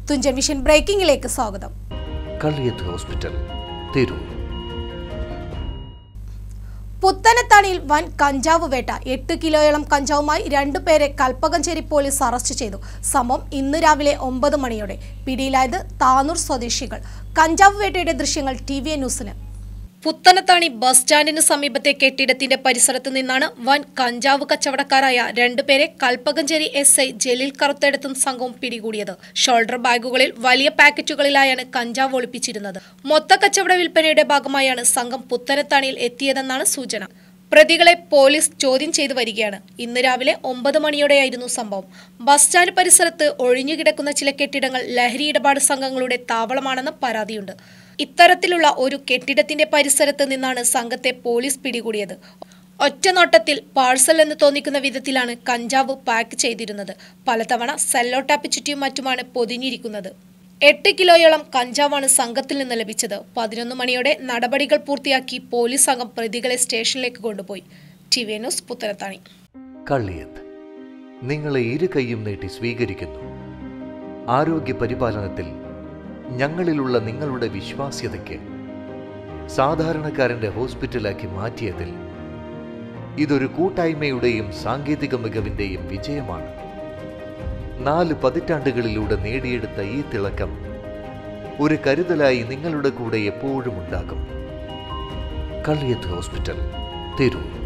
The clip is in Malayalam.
തുഞ്ചൻ വിഷൻ ബ്രേക്കിംഗിലേക്ക് സ്വാഗതം കള്ളിയത്ത് ഹോസ്പിറ്റൽ തിരൂർ പുത്തനത്താണിയിൽ വൻ കഞ്ചാവ് വേട്ട എട്ട് കിലോയോളം കഞ്ചാവുമായി രണ്ടുപേരെ കൽപ്പകഞ്ചേരി പോലീസ് അറസ്റ്റ് ചെയ്തു സംഭവം ഇന്ന് രാവിലെ ഒമ്പത് മണിയോടെ പിടിയിലായത് താനൂർ സ്വദേശികൾ കഞ്ചാവ് വേട്ടയുടെ ദൃശ്യങ്ങൾ ടി വി ന്യൂസിന് പുത്തനത്താണി ബസ് സ്റ്റാൻഡിന് സമീപത്തെ കെട്ടിടത്തിന്റെ പരിസരത്ത് നിന്നാണ് വൻ കഞ്ചാവ് കച്ചവടക്കാരായ രണ്ടുപേരെ കൽപ്പകഞ്ചേരി എസ് ഐ ജലീൽ കറുത്തെടുത്തും സംഘവും പിടികൂടിയത് ഷോൾഡർ ബാഗുകളിൽ വലിയ പാക്കറ്റുകളിലായാണ് കഞ്ചാവ് ഒളിപ്പിച്ചിരുന്നത് മൊത്ത കച്ചവട വിൽപ്പനയുടെ ഭാഗമായാണ് സംഘം പുത്തനത്താണിയിൽ എത്തിയതെന്നാണ് സൂചന പ്രതികളെ പോലീസ് ചോദ്യം ചെയ്തു വരികയാണ് ഇന്ന് രാവിലെ ഒമ്പത് മണിയോടെയായിരുന്നു സംഭവം ബസ് സ്റ്റാൻഡ് പരിസരത്ത് ഒഴിഞ്ഞുകിടക്കുന്ന ചില കെട്ടിടങ്ങൾ ലഹരി ഇടപാട് സംഘങ്ങളുടെ താവളമാണെന്ന് പരാതിയുണ്ട് ഇത്തരത്തിലുള്ള ഒരു കെട്ടിടത്തിന്റെ പരിസരത്ത് നിന്നാണ് സംഘത്തെ പോലീസ് പിടികൂടിയത് ഒറ്റനോട്ടത്തിൽ പാഴ്സൽ എന്ന് തോന്നിക്കുന്ന വിധത്തിലാണ് കഞ്ചാവ് പാക്ക് ചെയ്തിരുന്നത് പലതവണ സെല്ലോ ടാപ്പ് ചുറ്റിയും മറ്റുമാണ് പൊതിഞ്ഞിരിക്കുന്നത് എട്ട് കിലോയോളം കഞ്ചാവാണ് സംഘത്തിൽ നിന്ന് ലഭിച്ചത് പതിനൊന്ന് മണിയോടെ നടപടികൾ പൂർത്തിയാക്കി പോലീസ് സംഘം പ്രതികളെ സ്റ്റേഷനിലേക്ക് കൊണ്ടുപോയി T V news Puthanathani Kalliyath നിങ്ങളെ ഇരു കൈയും നീട്ടി സ്വീകരിക്കുന്നു ആരോഗ്യ പരിപാലനത്തിൽ ഞങ്ങളിലുള്ള നിങ്ങളുടെ വിശ്വാസ്യതയ്ക്ക് സാധാരണക്കാരന്റെ ഹോസ്പിറ്റലാക്കി മാറ്റിയതിൽ ഇതൊരു കൂട്ടായ്മയുടെയും സാങ്കേതിക മികവിന്റെയും വിജയമാണ് നാല് പതിറ്റാണ്ടുകളിലൂടെ നേടിയെടുത്ത ഈ തിളക്കം ഒരു കരുതലായി നിങ്ങളുടെ കൂടെ എപ്പോഴും ഉണ്ടാകും കള്ളിയത്ത് ഹോസ്പിറ്റൽ തിരൂർ